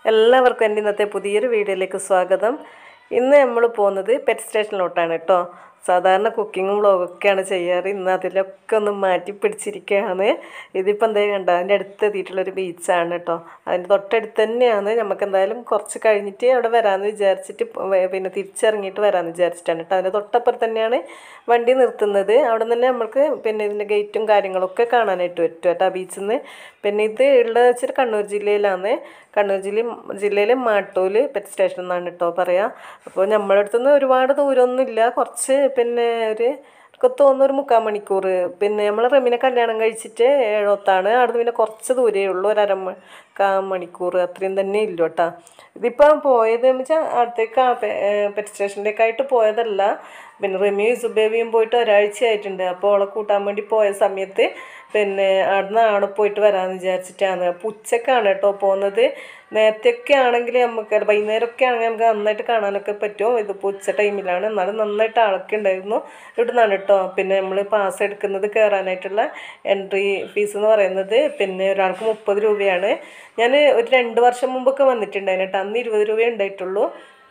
എല്ലാവർക്കും എൻ്റെ ഇന്നത്തെ പുതിയൊരു വീഡിയോയിലേക്ക് സ്വാഗതം ഇന്ന് നമ്മൾ പോകുന്നത് പെറ്റ് സ്റ്റേഷനിലോട്ടാണ് കേട്ടോ സാധാരണ കുക്കിങ്ങും വ്ളോഗൊക്കെയാണ് ചെയ്യാറ് ഇന്ന് അതിലൊക്കെ ഒന്ന് മാറ്റി പിടിച്ചിരിക്കുകയാണ് ഇതിപ്പോൾ എന്താ കണ്ട അതിൻ്റെ അടുത്ത് എത്തിയിട്ടുള്ളൊരു ബീച്ചാണ് കേട്ടോ അതിൻ്റെ തൊട്ടടുത്ത് തന്നെയാണ് നമുക്ക് എന്തായാലും കുറച്ച് കഴിഞ്ഞിട്ട് അവിടെ വരാമെന്ന് വിചാരിച്ചിട്ട് വ- പിന്നെ തിരിച്ചിറങ്ങിയിട്ട് വരാമെന്ന് വിചാരിച്ചിട്ടാണ് കേട്ടോ അതിൻ്റെ തൊട്ടപ്പുറത്ത് തന്നെയാണ് വണ്ടി നിർത്തുന്നത് അവിടെ നിന്ന് തന്നെ നമുക്ക് പിന്നെ ഇതിൻ്റെ ഗേറ്റും കാര്യങ്ങളൊക്കെ കാണാനായിട്ട് പറ്റും കേട്ടോ ആ ബീച്ചിൽ നിന്ന് പിന്നെ ഇത് ഉള്ളത് വെച്ചിട്ട് കണ്ണൂർ ജില്ലയിലാണ് കണ്ണൂർ ജില്ല ജില്ലയിലെ മാട്ടൂല് പെറ്റ് സ്റ്റേഷൻ എന്നാണ് കേട്ടോ പറയാം അപ്പോൾ നമ്മുടെ അടുത്തുനിന്ന് ഒരുപാട് ദൂരമൊന്നും ഇല്ല കുറച്ച് പിന്നെ ഒരു എനിക്ക് തോന്നുന്നു ഒരു മുക്കാൽ മണിക്കൂർ പിന്നെ നമ്മൾ റെമിനെ കല്യാണം കഴിച്ചിട്ട് ഏഴോത്താണ് അവിടുന്ന് പിന്നെ കുറച്ച് ദൂരേ ഉള്ളൂ ഒരു അര മ- കാ മണിക്കൂർ അത്രയും തന്നെ ഇല്ല കേട്ടോ ഇതിപ്പോൾ പോയത് എന്ന് വെച്ചാൽ അടുത്തേക്ക് പെറ്റ് സ്റ്റേഷനിലേക്കായിട്ട് പോയതല്ല പിന്നെ റെമിയും ഇസുബേബിയും പോയിട്ട് ഒരാഴ്ച ആയിട്ടുണ്ട് അപ്പോൾ അവളെ കൂട്ടാൻ വേണ്ടി പോയ സമയത്ത് പിന്നെ അവിടുന്ന് അവിടെ പോയിട്ട് വരാമെന്ന് വിചാരിച്ചിട്ടാണ് അപ്പോൾ ഉച്ചക്കാണ് കേട്ടോ പോകുന്നത് നേരത്തെയൊക്കെ ആണെങ്കിൽ നമുക്ക് വൈകുന്നേരമൊക്കെ ആണെങ്കിൽ നമുക്ക് നന്നായിട്ട് കാണാനൊക്കെ പറ്റും ഇതിപ്പോൾ ഉച്ച ടൈമിലാണ് എന്നാലും നന്നായിട്ട് ആളൊക്കെ ഉണ്ടായിരുന്നു ഇവിടെ നിന്നാണ് കേട്ടോ പിന്നെ നമ്മൾ പാസ് എടുക്കുന്നത് കയറാനായിട്ടുള്ള എൻട്രി ഫീസ് എന്ന് പറയുന്നത് പിന്നെ ഒരാൾക്ക് മുപ്പത് രൂപയാണ് ഞാൻ ഒരു രണ്ട് വർഷം മുമ്പൊക്കെ വന്നിട്ടുണ്ടായിരുന്നു കേട്ടോ അന്ന് ഇരുപത് രൂപയേ ഉണ്ടായിട്ടുള്ളൂ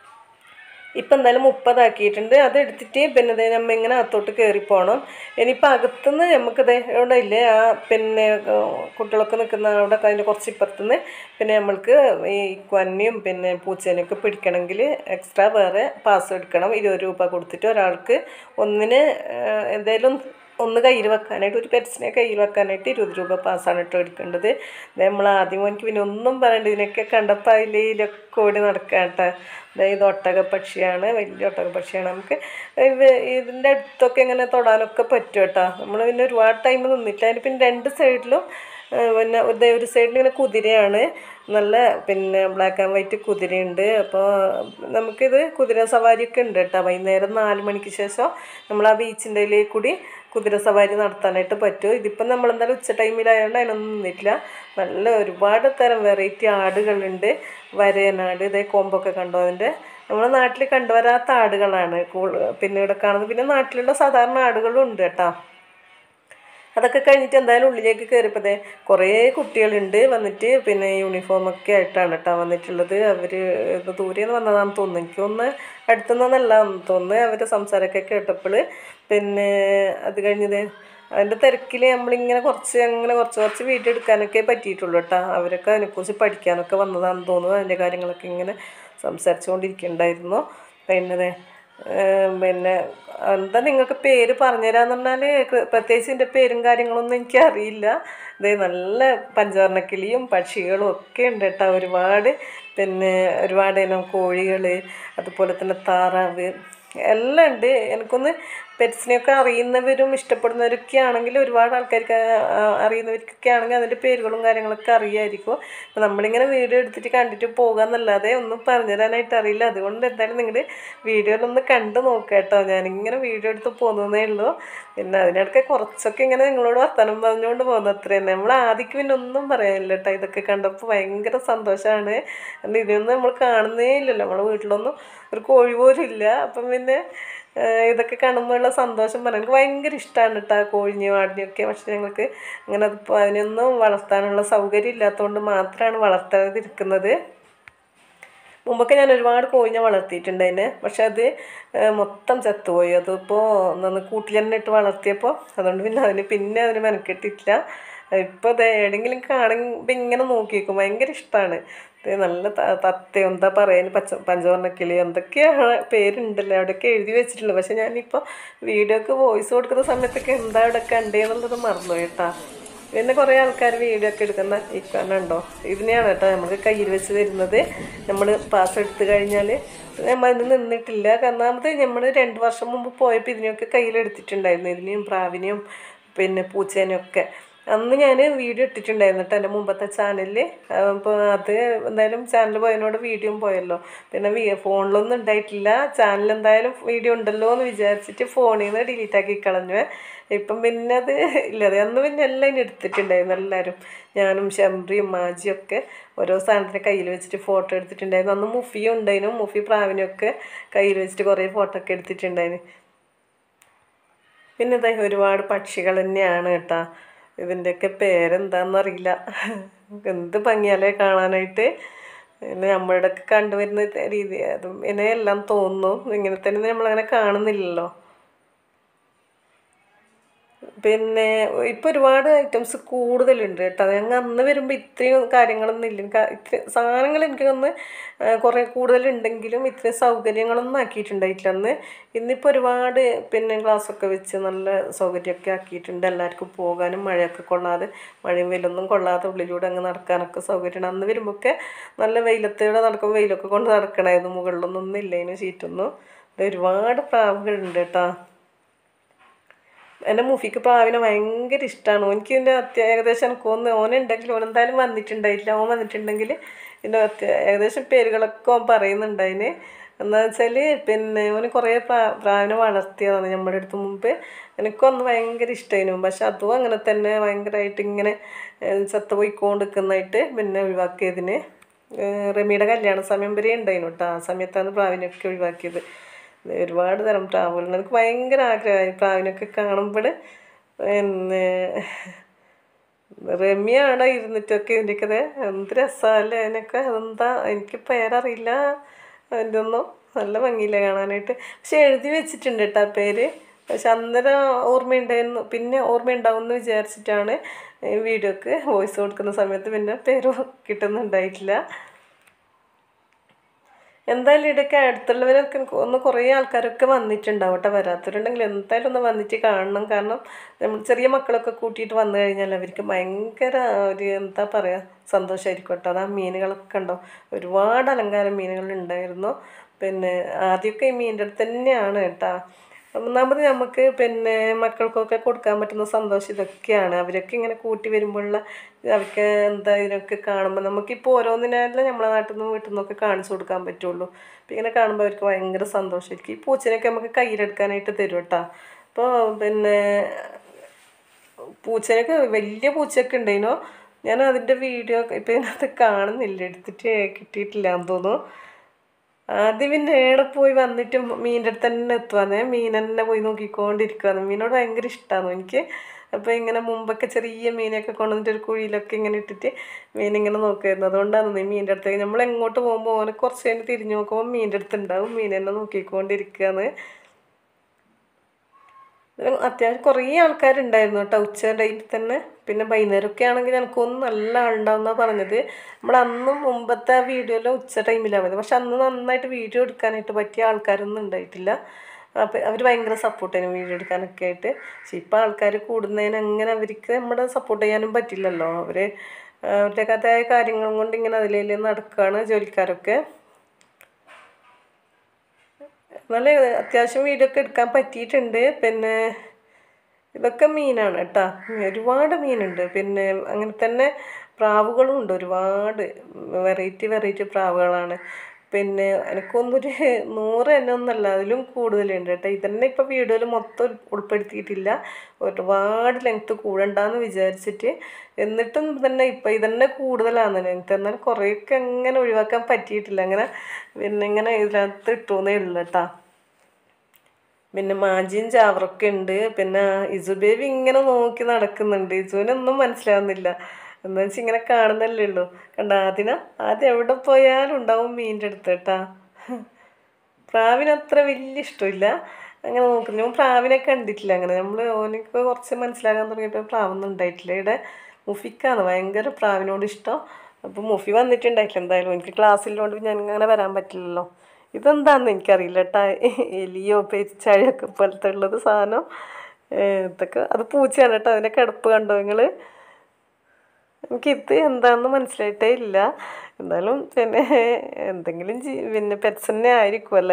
ഇപ്പം എന്തായാലും മുപ്പതാക്കിയിട്ടുണ്ട് അത് എടുത്തിട്ട് പിന്നെ ദേ നമ്മ ഇങ്ങനെ അകത്തോട്ട് കയറി പോകണം ഇനിയിപ്പോൾ അകത്തുനിന്ന് നമുക്ക് ദേ ഇവിടെ ഇല്ലേ ആ പിന്നെ ഏർ കുട്ടികളൊക്കെ നിൽക്കുന്ന അവിടെ അതിൻ്റെ കുറച്ച് ഇപ്പുറത്തുനിന്ന് പിന്നെ നമ്മൾക്ക് ഈ കൊന്നയും പിന്നെ പൂച്ചേനെയൊക്കെ പിടിക്കണമെങ്കിൽ എക്സ്ട്രാ വേറെ പാസ് എടുക്കണം ഇരുപത് രൂപ കൊടുത്തിട്ട് ഒരാൾക്ക് ഒന്നിന് ഏർ എന്തേലും ഒന്ന് കയ്യിൽ വെക്കാനായിട്ട് ഒരു പെറ്റ്സിനെ കയ്യിൽ വെക്കാനായിട്ട് ഇരുപത് രൂപ പാസ്സാണ് കേട്ടോ എടുക്കേണ്ടത് ദേ നമ്മൾ ആദ്യം എനിക്ക് പിന്നെ ഒന്നും പറയണ്ട ഇതിനൊക്കെ കണ്ടപ്പോൾ അതിലൊക്കെ ഓടി നടക്കാം കേട്ടോ അതായത് ഒട്ടക പക്ഷിയാണ് വലിയ ഒട്ടക പക്ഷിയാണ് നമുക്ക് ഇത് ഇതിൻ്റെ അടുത്തൊക്കെ ഇങ്ങനെ തൊടാനൊക്കെ പറ്റും കേട്ടോ നമ്മൾ പിന്നെ ഒരുപാട് ടൈം നിന്നിട്ടില്ല അതിന് പിന്നെ രണ്ട് സൈഡിലും ഏഹ് പിന്നെ ദേ ഒരു സൈഡിൽ ഇങ്ങനെ കുതിരയാണ് നല്ല പിന്നെ ബ്ലാക്ക് ആൻഡ് വൈറ്റ് കുതിരയുണ്ട് അപ്പോൾ നമുക്കിത് കുതിര സവാരിയൊക്കെ ഉണ്ട് കേട്ടോ വൈകുന്നേരം നാല് മണിക്ക് ശേഷം നമ്മൾ ആ ബീച്ചിൻ്റെ ഇതിലേക്ക് കൂടി കുതിര സവാരി നടത്താനായിട്ട് പറ്റും ഇതിപ്പം നമ്മളെന്തായാലും ഉച്ച ടൈമിലായതുകൊണ്ട് അതിനൊന്നും നിന്നിട്ടില്ല നല്ല ഒരുപാട് തരം വെറൈറ്റി ആടുകളുണ്ട് വരയനാട് ഇതേ കൊമ്പൊക്കെ കണ്ടോ അതിൻ്റെ നമ്മുടെ നാട്ടിൽ കണ്ടുവരാത്ത ആടുകളാണ് കൂ- പിന്നെ ഇവിടെ കാണുന്നത് പിന്നെ നാട്ടിലുള്ള സാധാരണ ആടുകളും ഉണ്ട് കേട്ടോ അതൊക്കെ കഴിഞ്ഞിട്ട് എന്തായാലും ഉള്ളിലേക്ക് കയറിയപ്പോഴേ കുറേ കുട്ടികളുണ്ട് വന്നിട്ട് പിന്നെ യൂണിഫോമൊക്കെ ആയിട്ടാണ് കേട്ടോ വന്നിട്ടുള്ളത് അവർ ദൂരെ നിന്ന് വന്നതാണെന്ന് തോന്നുന്നു എനിക്ക് ഒന്ന് അടുത്തുനിന്നല്ല തോന്നുന്നു അവരുടെ സംസാരമൊക്കെ കേട്ടപ്പോൾ പിന്നെ അത് കഴിഞ്ഞത് അതിൻ്റെ തിരക്കിൽ നമ്മളിങ്ങനെ കുറച്ച് അങ്ങനെ കുറച്ച് കുറച്ച് വീഡിയോ എടുക്കാനൊക്കെ പറ്റിയിട്ടുള്ളൂ കേട്ടോ അവരൊക്കെ അതിനെക്കുറിച്ച് പഠിക്കാനൊക്കെ വന്നതാണെന്ന് തോന്നുന്നു അതിൻ്റെ കാര്യങ്ങളൊക്കെ ഇങ്ങനെ സംസാരിച്ചുകൊണ്ടിരിക്കുന്നുണ്ടായിരുന്നു പിന്നെ ദേ, ഏം, പിന്നെ എന്താ നിങ്ങൾക്ക് പേര് പറഞ്ഞുതരാന്ന് പറഞ്ഞാൽ പ്രത്യേകിച്ച് എൻ്റെ പേരും കാര്യങ്ങളൊന്നും എനിക്ക് അറിയില്ല ഇത് നല്ല പഞ്ചവർണ്ണക്കിളിയും പക്ഷികളും ഒക്കെ ഉണ്ട് കേട്ടോ ഒരുപാട് പിന്നെ ഒരുപാട് ഇനം കോഴികൾ അതുപോലെ തന്നെ താറാവ് എല്ലാം ഉണ്ട് എനിക്കൊന്ന് പെറ്റ്സിനെയൊക്കെ അറിയുന്നവരും ഇഷ്ടപ്പെടുന്നവരൊക്കെ ആണെങ്കിൽ ഒരുപാട് ആൾക്കാർക്ക് ആ, അറിയുന്നവർക്കൊക്കെ ആണെങ്കിൽ അതിൻ്റെ പേരുകളും കാര്യങ്ങളൊക്കെ അറിയായിരിക്കും അപ്പം നമ്മളിങ്ങനെ വീഡിയോ എടുത്തിട്ട് കണ്ടിട്ട് പോകാമെന്നല്ലാതെ ഒന്നും പറഞ്ഞു തരാനായിട്ട് അറിയില്ല അതുകൊണ്ട് എന്തായാലും നിങ്ങൾ വീഡിയോയിലൊന്ന് കണ്ടു നോക്കുക കേട്ടോ ഞാനിങ്ങനെ വീഡിയോ എടുത്ത് പോകുന്നതേ ഉള്ളൂ പിന്നെ അതിനിടയ്ക്ക് കുറച്ചൊക്കെ ഇങ്ങനെ നിങ്ങളോട് വർത്തമാനം പറഞ്ഞുകൊണ്ട് പോകുന്നത് അത്ര തന്നെ നമ്മൾ ആദ്യക്ക് പിന്നെ ഒന്നും പറയാനില്ല കേട്ടോ ഇതൊക്കെ കണ്ടപ്പോൾ ഭയങ്കര സന്തോഷമാണ് കാരണം ഇതൊന്നും നമ്മൾ കാണുന്നേ ഇല്ലല്ലോ നമ്മളെ വീട്ടിലൊന്നും ഒരു കോഴി പോലും ഇല്ല അപ്പം പിന്നെ ഏഹ് ഇതൊക്കെ കാണുമ്പോഴുള്ള സന്തോഷം പറയാൻ എനിക്ക് ഭയങ്കര ഇഷ്ടമാണ് കേട്ടോ ആ കോഴിഞ്ഞും ആടിനെയൊക്കെ പക്ഷെ ഞങ്ങൾക്ക് അങ്ങനെ അതിപ്പോൾ അതിനൊന്നും വളർത്താനുള്ള സൗകര്യം ഇല്ലാത്തതുകൊണ്ട് മാത്രമാണ് വളർത്താതിരിക്കുന്നത് മുമ്പൊക്കെ ഞാൻ ഒരുപാട് കോഴിനെ വളർത്തിയിട്ടുണ്ട് അതിനെ പക്ഷെ അത് ഏഹ് മൊത്തം ചത്തുപോയി അതിപ്പോൾ ഒന്ന് കൂട്ടിൽ തന്നെ ഇട്ട് വളർത്തിയപ്പോൾ അതുകൊണ്ട് പിന്നെ അതിന് പിന്നെ അതിന് മെനക്കെട്ടിട്ടില്ല ഇപ്പോൾ അത് എവിടെയെങ്കിലും കാണുമ്പോൾ ഇങ്ങനെ നോക്കിയേക്കും ഭയങ്കര ഇഷ്ടമാണ് ഇത് നല്ല ത- തത്തയോ എന്താ പറയുക പച്ച പഞ്ചവർണ്ണക്കിളി എന്തൊക്കെയാണ് പേരുണ്ടല്ലോ അവിടെയൊക്കെ എഴുതി വെച്ചിട്ടുള്ളത് പക്ഷെ ഞാനിപ്പോൾ വീഡിയോക്ക് വോയിസ് കൊടുക്കുന്ന സമയത്തൊക്കെ എന്താ അവിടെ കണ്ടേന്നുള്ളത് മറന്നു കേട്ടാ പിന്നെ കുറേ ആൾക്കാർ വീഡിയോ ഒക്കെ എടുക്കുന്ന ഈ കണ്ണുണ്ടോ ഇതിനെയാണ് കേട്ടോ നമുക്ക് കയ്യിൽ വെച്ച് തരുന്നത് നമ്മൾ പാസ് എടുത്തു കഴിഞ്ഞാൽ നമ്മൾ അതിന് നിന്നിട്ടില്ല കാരണം അത് നമ്മൾ രണ്ട് വർഷം മുമ്പ് പോയപ്പോൾ ഇതിനെയൊക്കെ കയ്യിലെടുത്തിട്ടുണ്ടായിരുന്നു ഇതിനെയും പ്രാവിനെയും പിന്നെ പൂച്ചേനെയും ഒക്കെ അന്ന് ഞാൻ വീഡിയോ ഇട്ടിട്ടുണ്ടായിരുന്നു കേട്ടോ എൻ്റെ മുമ്പത്തെ ചാനലിൽ അപ്പോൾ അത് എന്തായാലും ചാനൽ പോയതിനോട് വീഡിയോയും പോയല്ലോ പിന്നെ വി ഫോണിലൊന്നും ഉണ്ടായിട്ടില്ല ചാനൽ എന്തായാലും വീഡിയോ ഉണ്ടല്ലോ എന്ന് വിചാരിച്ചിട്ട് ഫോണിൽ നിന്ന് ഡിലീറ്റ് ആക്കി കളഞ്ഞു ഇപ്പം പിന്നെ അത് ഇല്ലാതെ അന്ന് പിന്നെ എല്ലാം ഇനി എടുത്തിട്ടുണ്ടായിരുന്നു എല്ലാവരും ഞാനും ഷംറിയും മാജിയും ഒക്കെ ഓരോ സാധനത്തിൻ്റെ കയ്യിൽ വെച്ചിട്ട് ഫോട്ടോ എടുത്തിട്ടുണ്ടായിരുന്നു അന്ന് മുഫിയും ഉണ്ടായിരുന്നു മുഫി പ്രാവിനൊക്കെ കയ്യിൽ വെച്ചിട്ട് കുറേ ഫോട്ടോ ഒക്കെ എടുത്തിട്ടുണ്ടായിരുന്നു പിന്നെ ഇതാ ഒരുപാട് പക്ഷികൾ തന്നെയാണ് കേട്ടോ ഇതിൻ്റെയൊക്കെ പേരെന്താണെന്നറിയില്ല എന്ത് ഭംഗിയാലേ കാണാനായിട്ട് പിന്നെ നമ്മളുടെ ഒക്കെ കണ്ടുവരുന്ന രീതി അതും പിന്നെ എല്ലാം തോന്നുന്നു ഇങ്ങനെ തന്നെ നമ്മളങ്ങനെ കാണുന്നില്ലല്ലോ പിന്നെ ഇപ്പം ഒരുപാട് ഐറ്റംസ് കൂടുതലുണ്ട് കേട്ടോ ഞങ്ങൾ അന്ന് വരുമ്പോൾ ഇത്രയും കാര്യങ്ങളൊന്നും ഇല്ല ക- ഇത്ര സാധനങ്ങൾ എനിക്ക് ഒന്ന് കുറേ കൂടുതലുണ്ടെങ്കിലും ഇത്രയും സൗകര്യങ്ങളൊന്നും ആക്കിയിട്ടുണ്ടായിട്ടില്ല അന്ന് ഇന്നിപ്പോൾ ഒരുപാട് പിന്നെ ഗ്ലാസ്സൊക്കെ വെച്ച് നല്ല സൗകര്യമൊക്കെ ആക്കിയിട്ടുണ്ട് എല്ലാവർക്കും പോകാനും മഴയൊക്കെ കൊള്ളാതെ മഴയും വെയിലൊന്നും കൊള്ളാതെ ഉള്ളിലൂടെ അങ്ങ് നടക്കാനൊക്കെ സൗകര്യമാണ് അന്ന് വരുമ്പോഴൊക്കെ നല്ല വെയിലത്തൂടെ നടക്കുമ്പോൾ വെയിലൊക്കെ കൊണ്ട് നടക്കണമായിരുന്നു മുകളിലൊന്നും ഒന്നും ഇല്ലേനു ഷീറ്റൊന്നും ഇത് ഒരുപാട് പ്രാവുകളുണ്ട് കേട്ടോ എൻ്റെ മുഫിക്ക് പ്രാവിനെ ഭയങ്കര ഇഷ്ടമാണ് ഓനിക്ക് ഇതിൻ്റെ അത്യ ഏകദേശം എനിക്ക് ഒന്ന് ഓനുണ്ടെങ്കിൽ ഓൻ എന്തായാലും വന്നിട്ടുണ്ടായില്ല ഓൻ വന്നിട്ടുണ്ടെങ്കിൽ ഇതിൻ്റെ അത്യ ഏകദേശം പേരുകളൊക്കെ ഓൻ പറയുന്നുണ്ടതിന് എന്താ വെച്ചാൽ പിന്നെ ഓന് കുറേ പ്രാ പ്രാവിനെ വളർത്തിയതാണ് നമ്മുടെ അടുത്ത് മുമ്പ് എനിക്കൊന്ന് ഭയങ്കര ഇഷ്ടമായിരുന്നു പക്ഷെ അതും അങ്ങനെ തന്നെ ഭയങ്കരമായിട്ട് ഇങ്ങനെ ഏഹ്, ചത്ത് പോയിക്കൊണ്ടിരിക്കുന്നതായിട്ട് പിന്നെ ഒഴിവാക്കിയതിന് ഏഹ്, റമിയുടെ കല്യാണ സമയം വരെ ഉണ്ടായിരുന്നു കേട്ടോ ആ സമയത്താണ് പ്രാവിനെയൊക്കെ ഒഴിവാക്കിയത് ഒരുപാട് തരം പ്രാവുകളുണ്ട് എനിക്ക് ഭയങ്കര ആഗ്രഹമായി പ്രാവിനൊക്കെ കാണുമ്പോൾ പിന്നെ രമ്യ അവിടെ ഇരുന്നിട്ടൊക്കെ ഇതിൻ്റെയൊക്കെ എന്ത് രസമല്ലേ അതിനൊക്കെ അതെന്താ എനിക്ക് പേരറിയില്ല അതിൻ്റെ ഒന്നും നല്ല ഭംഗിയില്ല കാണാനായിട്ട് പക്ഷെ എഴുതി വെച്ചിട്ടുണ്ട് കേട്ടോ ആ പേര് പക്ഷെ അന്നേരം ഓർമ്മയുണ്ടായിരുന്നു പിന്നെ ഓർമ്മയുണ്ടാവും എന്ന് വിചാരിച്ചിട്ടാണ് ഈ വീഡിയോക്ക് വോയിസ് കൊടുക്കുന്ന സമയത്ത് പിന്നെ പേര് കിട്ടുന്നുണ്ടായിട്ടില്ല എന്തായാലും ഇവിടെയൊക്കെ അടുത്തുള്ളവരൊക്കെ ഒന്ന് കുറേ ആൾക്കാരൊക്കെ വന്നിട്ടുണ്ടാവും കേട്ടോ വരാത്തവരുണ്ടെങ്കിൽ എന്തായാലും ഒന്ന് വന്നിട്ട് കാണണം കാരണം നമ്മൾ ചെറിയ മക്കളൊക്കെ കൂട്ടിയിട്ട് വന്നു കഴിഞ്ഞാൽ അവർക്ക് ഭയങ്കര ഒരു എന്താ പറയുക സന്തോഷമായിരിക്കും കേട്ടോ അത് ആ മീനുകളൊക്കെ ഉണ്ടോ ഒരുപാട് അലങ്കാരം മീനുകൾ ഉണ്ടായിരുന്നു പിന്നെ ആദ്യമൊക്കെ ഈ മീനിൻ്റെ അടുത്ത് തന്നെയാണ് കേട്ടോ ഒന്നാമത് നമുക്ക് പിന്നെ മക്കൾക്കൊക്കെ കൊടുക്കാൻ പറ്റുന്ന സന്തോഷം ഇതൊക്കെയാണ് അവരൊക്കെ ഇങ്ങനെ കൂട്ടി വരുമ്പോഴുള്ള അവർക്ക് എന്താ ഇതിനൊക്കെ കാണുമ്പോൾ നമുക്കിപ്പോൾ ഓരോന്നിനല്ല നമ്മളെ നാട്ടിൽ നിന്നും വീട്ടിൽ നിന്നൊക്കെ കാണിച്ചു കൊടുക്കാൻ പറ്റുള്ളൂ അപ്പം ഇങ്ങനെ കാണുമ്പോൾ അവർക്ക് ഭയങ്കര സന്തോഷമായിരിക്കും ഈ പൂച്ചനെയൊക്കെ നമുക്ക് കയ്യിലെടുക്കാനായിട്ട് തരും കേട്ടോ അപ്പോൾ പിന്നെ പൂച്ചനൊക്കെ വലിയ പൂച്ചയൊക്കെ ഉണ്ടായിനോ ഞാൻ അതിൻ്റെ വീഡിയോ ഇപ്പം ഇതിനകത്ത് കാണുന്നില്ല എടുത്തിട്ട് കിട്ടിയിട്ടില്ല എന്ന് തോന്നുന്നു ആദ്യം പിന്നെ ഏടെ പോയി വന്നിട്ട് മീനിൻ്റെ അടുത്ത് തന്നെ എത്തുവാന്ന് മീൻ തന്നെ പോയി നോക്കിക്കൊണ്ടിരിക്കുവാന്ന് മീനോട് ഭയങ്കര ഇഷ്ടമാണ് എനിക്ക് അപ്പോൾ ഇങ്ങനെ മുമ്പൊക്കെ ചെറിയ മീനൊക്കെ കൊണ്ടുവന്നിട്ട് ഒരു കുഴിയിലൊക്കെ ഇങ്ങനെ ഇട്ടിട്ട് മീൻ ഇങ്ങനെ നോക്കുമായിരുന്നു അതുകൊണ്ടാണ് നീ മീനിൻ്റെ അടുത്തേക്ക് നമ്മൾ എങ്ങോട്ട് പോകുമ്പോൾ ഓനെ കുറച്ച് കഴിഞ്ഞ് തിരിഞ്ഞ് നോക്കുമ്പോൾ മീനിൻ്റെ അടുത്ത് ഉണ്ടാവും മീൻ തന്നെ നോക്കിക്കൊണ്ടിരിക്കുകയാണ് ഇതിൽ അത്യാവശ്യം കുറേ ആൾക്കാരുണ്ടായിരുന്നു കേട്ടോ ഉച്ച ടൈമിൽ തന്നെ പിന്നെ വൈകുന്നേരമൊക്കെ ആണെങ്കിൽ എനിക്കൊന്നും നല്ല ആളുണ്ടാവുന്ന പറഞ്ഞത് നമ്മൾ അന്നും മുമ്പത്തെ ആ വീഡിയോയിൽ ഉച്ച ടൈമിലാണ് പോയത് പക്ഷെ അന്ന് നന്നായിട്ട് വീഡിയോ എടുക്കാനായിട്ട് പറ്റിയ ആൾക്കാരൊന്നും ഉണ്ടായിട്ടില്ല അപ്പം അവർ ഭയങ്കര സപ്പോർട്ട് ചെയ്യുന്നു വീഡിയോ എടുക്കാനൊക്കെ ആയിട്ട് പക്ഷെ ഇപ്പം ആൾക്കാർ കൂടുന്നതിന് അങ്ങനെ അവർക്ക് നമ്മുടെ സപ്പോർട്ട് ചെയ്യാനും പറ്റില്ലല്ലോ അവർ അവരുടെയൊക്കെ കാര്യങ്ങളും കൊണ്ട് ഇങ്ങനെ അതിലേ നടക്കുകയാണ് ജോലിക്കാരൊക്കെ നല്ല അത്യാവശ്യം വീഡിയോ ഒക്കെ എടുക്കാൻ പറ്റിയിട്ടുണ്ട് പിന്നെ ഇതൊക്കെ മീനാണ് കേട്ടോ ഒരുപാട് മീനുണ്ട് പിന്നെ അങ്ങനെ തന്നെ പ്രാവുകളും ഉണ്ട് ഒരുപാട് വെറൈറ്റി വെറൈറ്റി പ്രാവുകളാണ് പിന്നെ എനിക്കൊന്നൊരു നൂറ് തന്നെ ഒന്നല്ല അതിലും കൂടുതലുണ്ട് കേട്ടോ ഇതന്നെ ഇപ്പോൾ വീഡിയോയിൽ മൊത്തം ഉൾപ്പെടുത്തിയിട്ടില്ല ഒരുപാട് ലെങ്ത്ത് കൂടണ്ടെന്ന് വിചാരിച്ചിട്ട് എന്നിട്ടും തന്നെ ഇപ്പം ഇതന്നെ കൂടുതലാണ് ലെങ്ത്ത് എന്നാൽ കുറേയൊക്കെ അങ്ങനെ ഒഴിവാക്കാൻ പറ്റിയിട്ടില്ല അങ്ങനെ പിന്നെ ഇങ്ങനെ ഇതിനകത്ത് ഇട്ടുവന്നേ ഉള്ളൂ കേട്ടോ പിന്നെ മാജിയും ചാവറൊക്കെ ഉണ്ട് പിന്നെ ഇസു ബേബി ഇങ്ങനെ നോക്കി നടക്കുന്നുണ്ട് ഇസുവിനൊന്നും മനസ്സിലാവുന്നില്ല എന്താ വെച്ചാൽ ഇങ്ങനെ കാണുന്നല്ലേ ഉള്ളൂ കണ്ട അതിന ആദ്യം എവിടെ പോയാലും ഉണ്ടാവും മീനിൻ്റെ അടുത്ത് കേട്ടാ പ്രാവിന് അത്ര വലിയ ഇഷ്ടമില്ല അങ്ങനെ നോക്കുന്നു ഞാൻ പ്രാവിനെ കണ്ടിട്ടില്ല അങ്ങനെ നമ്മൾ ഓനിക്ക് കുറച്ച് മനസ്സിലാക്കാൻ തുടങ്ങിയപ്പോൾ പ്രാവൊന്നും ഉണ്ടായിട്ടില്ല ഇവിടെ മുഫിക്കാണ് ഭയങ്കര പ്രാവിനോട് ഇഷ്ടം അപ്പോൾ മുഫി വന്നിട്ടുണ്ടായിട്ടില്ല എന്തായാലും എനിക്ക് ക്ലാസ്സിലുകൊണ്ട് ഞാൻ അങ്ങനെ വരാൻ പറ്റില്ലല്ലോ ഇതെന്താണെന്ന് എനിക്കറിയില്ല കേട്ടാ എലിയോ പെരിച്ചാഴിയൊക്കെ പോലത്തെ ഉള്ളത് സാധനം ഏഹ് ഇതൊക്കെ അത് പൂച്ചയാണ് കേട്ടോ അതിൻ്റെ കിടപ്പ് കണ്ടോ നിങ്ങൾ എനിക്കിത് എന്താണെന്ന് മനസ്സിലായിട്ടേ ഇല്ല എന്തായാലും പിന്നെ എന്തെങ്കിലും ജീ പിന്നെ പെറ്റ്സ് തന്നെ ആയിരിക്കും അല്ലേ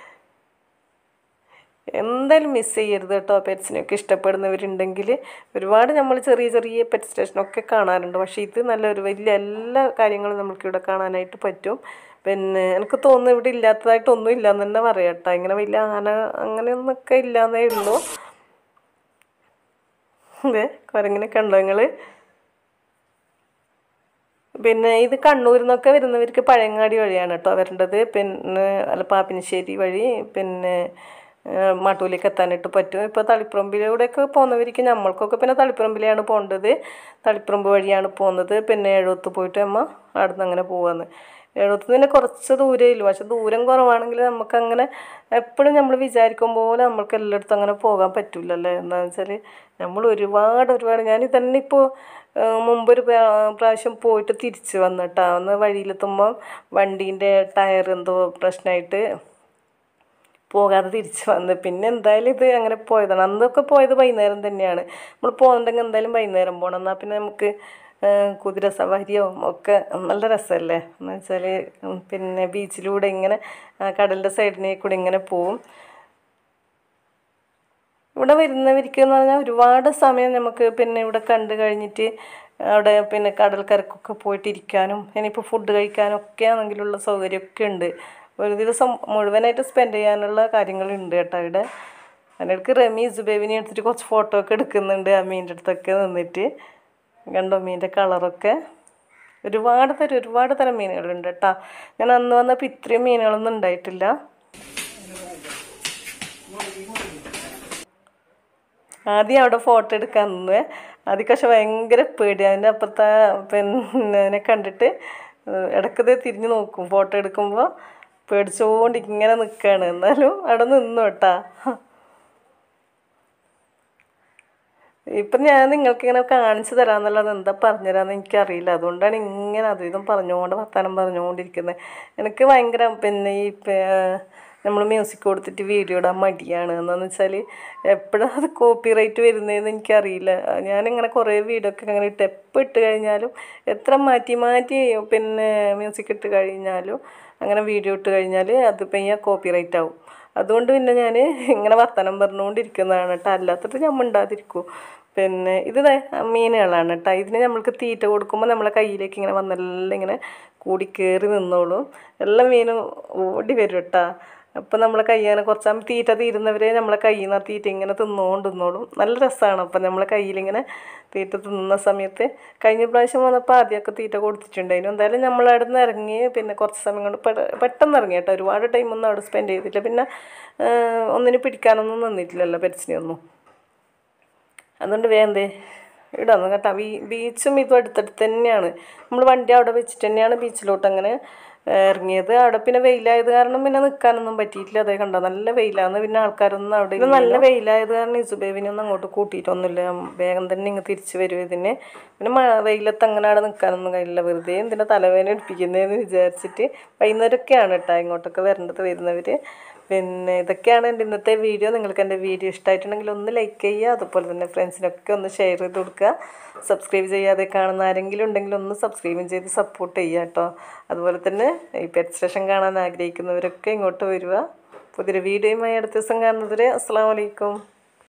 എന്തായാലും മിസ് ചെയ്യരുത് കേട്ടോ പെറ്റ്സിനെയൊക്കെ ഇഷ്ടപ്പെടുന്നവരുണ്ടെങ്കിൽ ഒരുപാട് നമ്മൾ ചെറിയ ചെറിയ പെറ്റ് സ്റ്റേഷനൊക്കെ കാണാറുണ്ട് പക്ഷേ ഇത് നല്ലൊരു വലിയ എല്ലാ കാര്യങ്ങളും നമുക്കിവിടെ കാണാനായിട്ട് പറ്റും പിന്നെ എനിക്ക് തോന്നുന്നു ഇവിടെ ഇല്ലാത്തതായിട്ടൊന്നും ഇല്ലയെന്ന് തന്നെ പറയാം കേട്ടോ ഇങ്ങനെ വലിയ ആന അങ്ങനെയൊന്നൊക്കെ ഇല്ലാന്നേ ഉള്ളൂ അതെ കുരങ്ങിനെ കണ്ടോ നിങ്ങൾ പിന്നെ ഇത് കണ്ണൂരിൽ നിന്നൊക്കെ വരുന്നവർക്ക് പഴയങ്ങാടി വഴിയാണ് കേട്ടോ വരേണ്ടത് പിന്നെ അല്ല പാപ്പിനിശ്ശേരി വഴി പിന്നെ മാട്ടൂലേക്ക് എത്താനായിട്ട് പറ്റും ഇപ്പോൾ തളിപ്പറമ്പിലൂടെയൊക്കെ പോകുന്നവർക്ക് നമ്മൾക്കൊക്കെ പിന്നെ തളിപ്പറമ്പിലാണ് പോകേണ്ടത് തളിപ്പറമ്പ് വഴിയാണ് പോകുന്നത് പിന്നെ എഴുപത്ത് പോയിട്ട് അമ്മ അവിടെ നിന്ന് അങ്ങനെ പോവാന്ന് എഴുപത്തി നിന്ന് കുറച്ച് ദൂരമേ ഉള്ളൂ പക്ഷെ ദൂരം കുറവാണെങ്കിൽ നമുക്കങ്ങനെ എപ്പോഴും നമ്മൾ വിചാരിക്കും പോലെ നമ്മൾക്ക് എല്ലായിടത്തും അങ്ങനെ പോകാൻ പറ്റില്ലല്ലേ എന്താണെന്ന് വെച്ചാൽ നമ്മൾ ഒരുപാട് ഒരുപാട് ഞാൻ തന്നെ ഇപ്പോൾ മുമ്പൊരു പ്രാ- പ്രാവശ്യം പോയിട്ട് തിരിച്ച് വന്നിട്ടാ അന്ന് വഴിയിലെത്തുമ്പോൾ വണ്ടീൻ്റെ ടയർ എന്തോ പ്രശ്നമായിട്ട് പോകാതെ തിരിച്ച് വന്ന് പിന്നെ എന്തായാലും ഇത് അങ്ങനെ പോയതാണ് അന്നൊക്കെ പോയത് വൈകുന്നേരം തന്നെയാണ് നമ്മൾ പോകുന്നുണ്ടെങ്കിൽ എന്തായാലും വൈകുന്നേരം പോകണം എന്നാൽ പിന്നെ നമുക്ക് ആ, കുതിര സവാരിയോ ഒക്കെ നല്ല രസമല്ലേ എന്ന് വെച്ചാൽ പിന്നെ ബീച്ചിലൂടെ ഇങ്ങനെ ആ, കടലിൻ്റെ സൈഡിനെ കൂടെ ഇങ്ങനെ പോവും ഇവിടെ വരുന്നവർക്ക് എന്ന് പറഞ്ഞാൽ ഒരുപാട് സമയം നമുക്ക് പിന്നെ ഇവിടെ കണ്ടു കഴിഞ്ഞിട്ട് അവിടെ പിന്നെ കടൽക്കരക്കൊക്കെ പോയിട്ട് ഇരിക്കാനും ഇനിയിപ്പോൾ ഫുഡ് കഴിക്കാനും ഒക്കെ ആണെങ്കിലുള്ള സൗകര്യമൊക്കെ ഉണ്ട് ഒരു ദിവസം മുഴുവനായിട്ട് സ്പെൻഡ് ചെയ്യാനുള്ള കാര്യങ്ങളുണ്ട് കേട്ടോ ഇവിടെ അതിനിടയ്ക്ക് റമി സുബേബിനെ എടുത്തിട്ട് കുറച്ച് ഫോട്ടോ ഒക്കെ എടുക്കുന്നുണ്ട് ആ മീൻ്റെ അടുത്തൊക്കെ നിന്നിട്ട് കണ്ടോ മീൻ്റെ കളറൊക്കെ ഒരുപാട് തരം ഒരുപാട് തരം മീനുകളുണ്ട് കേട്ടോ ഞാൻ അന്ന് വന്നപ്പോൾ ഇത്രയും മീനുകളൊന്നും ഉണ്ടായിട്ടില്ല ആദ്യം അവിടെ ഫോട്ടോ എടുക്കാൻ നിന്ന് ആദ്യം പക്ഷെ ഭയങ്കര പേടി അതിൻ്റെ അപ്പുറത്തെ പിന്നെ അതിനെ കണ്ടിട്ട് ഇടയ്ക്കത് തിരിഞ്ഞ് നോക്കും ഫോട്ടോ എടുക്കുമ്പോൾ പേടിച്ചുകൊണ്ട് ഇങ്ങനെ നിൽക്കുകയാണ് എന്നാലും അവിടെ നിന്നു കേട്ടാ ഇപ്പം ഞാൻ നിങ്ങൾക്ക് ഇങ്ങനെ കാണിച്ചു തരാമെന്നുള്ളത് എന്താ പറഞ്ഞുതരാമെന്ന് എനിക്കറിയില്ല അതുകൊണ്ടാണ് ഇങ്ങനെ അതും ഇതും പറഞ്ഞുകൊണ്ട് വർത്താനം പറഞ്ഞുകൊണ്ടിരിക്കുന്നത് എനിക്ക് ഭയങ്കര പിന്നെ ഈ നമ്മൾ മ്യൂസിക് കൊടുത്തിട്ട് വീഡിയോ ഇടാൻ മടിയാണ് എന്താണെന്ന് വെച്ചാൽ എപ്പോഴാണ് അത് കോപ്പി റൈറ്റ് വരുന്നതെന്ന് എനിക്കറിയില്ല ഞാനിങ്ങനെ കുറേ വീഡിയോ ഒക്കെ അങ്ങനെ ഇട്ട് എപ്പോൾ ഇട്ട് കഴിഞ്ഞാലും എത്ര മാറ്റി മാറ്റി പിന്നെ മ്യൂസിക് ഇട്ട് കഴിഞ്ഞാലും അങ്ങനെ വീഡിയോ ഇട്ട് കഴിഞ്ഞാൽ അത് പെയ്യാ കോപ്പി റൈറ്റ് ആവും അതുകൊണ്ട് പിന്നെ ഞാൻ ഇങ്ങനെ വർത്തമാനം പറഞ്ഞുകൊണ്ടിരിക്കുന്നതാണ് കേട്ടോ അല്ലാത്തത് ഞാൻ മിണ്ടാതിരിക്കും പിന്നെ ഇത് ദേ മീനുകളാണ് കേട്ടോ ഇതിന് നമ്മൾക്ക് തീറ്റ കൊടുക്കുമ്പോൾ നമ്മളെ കയ്യിലേക്ക് ഇങ്ങനെ വന്നെല്ലാം ഇങ്ങനെ കൂടി കയറി നിന്നോളും എല്ലാ മീനും ഓടി വരും കേട്ടോ അപ്പം നമ്മളെ കയ്യാനെ കുറച്ച് തീറ്റ തീരുന്നവരെ നമ്മളെ കയ്യിൽ നിന്ന് ആ തീറ്റ ഇങ്ങനെ തിന്നുകൊണ്ട് തിന്നോളും നല്ല രസമാണ് അപ്പം നമ്മളെ കയ്യിലിങ്ങനെ തീറ്റ തിന്നുന്ന സമയത്ത് കഴിഞ്ഞ പ്രാവശ്യം വന്നപ്പോൾ ആദ്യമൊക്കെ തീറ്റ കൊടുത്തിട്ടുണ്ടായിരുന്നു എന്തായാലും നമ്മൾ അവിടെ നിന്ന് ഇറങ്ങി പിന്നെ കുറച്ച് സമയം കൊണ്ട് പെ- പെട്ടെന്ന് ഇറങ്ങി കേട്ടോ ഒരുപാട് ടൈമൊന്നും അവിടെ സ്പെൻഡ് ചെയ്തില്ല പിന്നെ ആ, ഒന്നിന് പിടിക്കാനൊന്നും നിന്നിട്ടില്ലല്ലോ പെറ്റ്സിനെയൊന്നും അതുകൊണ്ട് വേണ്ടേ ഇടാന്ന് കേട്ടോ ബീ ബീച്ചും ഇതും അടുത്തടുത്ത് തന്നെയാണ് നമ്മൾ വണ്ടി അവിടെ വെച്ചിട്ട് തന്നെയാണ് ബീച്ചിലോട്ട് അങ്ങനെ ഏഹ്, ഇറങ്ങിയത് അവിടെ പിന്നെ വെയിലായത് കാരണം പിന്നെ നിൽക്കാനൊന്നും പറ്റിയിട്ടില്ല അതേ കണ്ടോ നല്ല വെയിലാണ് പിന്നെ ആൾക്കാരൊന്നും അവിടെ ഇത് നല്ല വെയിലായത് കാരണം ഇസുബേബിനെ ഒന്നും അങ്ങോട്ട് കൂട്ടിയിട്ടൊന്നുമില്ല വേഗം തന്നെ ഇങ്ങ് തിരിച്ച് വരും ഇതിന് പിന്നെ മഴ വെയിലത്ത് അങ്ങനെ അവിടെ നിൽക്കാനൊന്നും കഴിയില്ല വെറുതെ എന്തിനാ തലവേദന എടുപ്പിക്കുന്നതെന്ന് വിചാരിച്ചിട്ട് വൈകുന്നേരമൊക്കെയാണ് കേട്ടോ ഇങ്ങോട്ടൊക്കെ വരേണ്ടത് വരുന്നവർ പിന്നെ ഇതൊക്കെയാണ് എൻ്റെ ഇന്നത്തെ വീഡിയോ നിങ്ങൾക്ക് എൻ്റെ വീഡിയോ ഇഷ്ടമായിട്ടുണ്ടെങ്കിൽ ഒന്ന് ലൈക്ക് ചെയ്യുക അതുപോലെ തന്നെ ഫ്രണ്ട്സിനൊക്കെ ഒന്ന് ഷെയർ ചെയ്ത് കൊടുക്കുക സബ്സ്ക്രൈബ് ചെയ്യാതെ കാണുന്ന ആരെങ്കിലും ഉണ്ടെങ്കിൽ ഒന്ന് സബ്സ്ക്രൈബും ചെയ്ത് സപ്പോർട്ട് ചെയ്യുക കേട്ടോ അതുപോലെ തന്നെ ഈ പെറ്റ് സ്റ്റേഷൻ കാണാൻ ആഗ്രഹിക്കുന്നവരൊക്കെ ഇങ്ങോട്ട് വരിക പുതിയൊരു വീഡിയോയുമായി അടുത്ത ദിവസം കാണുന്നതുവരെ അസ്സാം വലൈക്കും